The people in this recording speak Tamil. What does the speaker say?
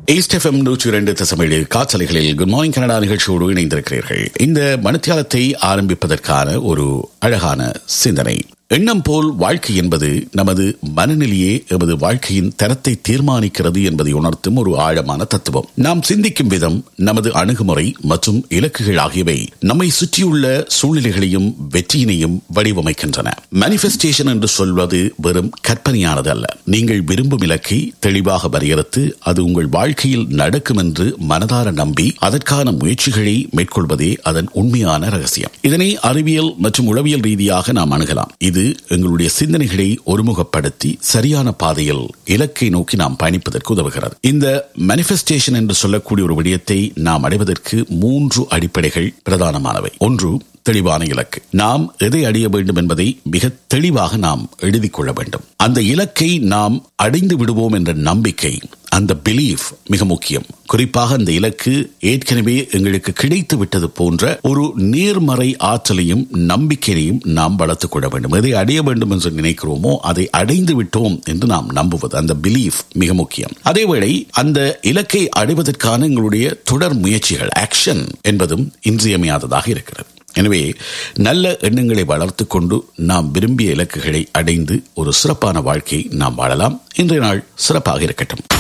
ஈஸ்ட் எஃப்எம் நூற்றி இரண்டு தசமேழு காற்றலைகளில் குட் மார்னிங் கனடா நிகழ்ச்சியோடு இணைந்திருக்கிறீர்கள் இந்த மணித்தியாலத்தை ஆரம்பிப்பதற்கான ஒரு அழகான சிந்தனை எண்ணம் போல் வாழ்க்கை என்பது நமது மனநிலையே எமது வாழ்க்கையின் தரத்தை தீர்மானிக்கிறது என்பதை உணர்த்தும் ஒரு ஆழமான தத்துவம் நாம் சிந்திக்கும் விதம் நமது அணுகுமுறை மற்றும் இலக்குகள் ஆகியவை நம்மை சுற்றியுள்ள சூழ்நிலைகளையும் வெற்றியினையும் வடிவமைக்கின்றன மேனிபெஸ்டேஷன் என்று சொல்வது வெறும் கற்பனையானது அல்ல நீங்கள் விரும்பும் இலக்கை தெளிவாக வரையறுத்து அது உங்கள் வாழ்க்கையில் நடக்கும் என்று மனதார நம்பி அதற்கான முயற்சிகளை மேற்கொள்வதே அதன் உண்மையான ரகசியம் இதனை அறிவியல் மற்றும் உளவியல் ரீதியாக நாம் அணுகலாம் இது எங்களுடைய சிந்தனைகளை ஒருமுகப்படுத்தி சரியான பாதையில் இலக்கை நோக்கி நாம் பயணிப்பதற்கு உதவுகிறது இந்த மேனிபெஸ்டேஷன் என்று சொல்லக்கூடிய ஒரு விடயத்தை நாம் அடைவதற்கு மூன்று அடிப்படைகள் பிரதானமானவை ஒன்று தெளிவான இலக்கு நாம் எதை அடைய வேண்டும் என்பதை மிக தெளிவாக நாம் எழுதிக் கொள்ள வேண்டும் அந்த இலக்கை நாம் அடைந்து விடுவோம் என்ற நம்பிக்கை அந்த பிலீஃப் மிக முக்கியம் குறிப்பாக அந்த இலக்கு ஏற்கனவே எங்களுக்கு கிடைத்து விட்டது போன்ற ஒரு நேர்மறை ஆற்றலையும் நம்பிக்கையையும் நாம் வளர்த்துக் கொள்ள வேண்டும் எதை அடைய வேண்டும் என்று நினைக்கிறோமோ அதை அடைந்து விட்டோம் என்று நாம் நம்புவது அந்த பிலீஃப் மிக முக்கியம் அதேவேளை அந்த இலக்கை அடைவதற்கான எங்களுடைய தொடர் முயற்சிகள் ஆக்ஷன் என்பதும் இன்றியமையாததாக இருக்கிறது எனவே நல்ல எண்ணங்களை வளர்த்து கொண்டு நாம் விரும்பிய இலக்குகளை அடைந்து ஒரு சிறப்பான வாழ்க்கையை நாம் வாழலாம் இன்றைய நாள் சிறப்பாக இருக்கட்டும்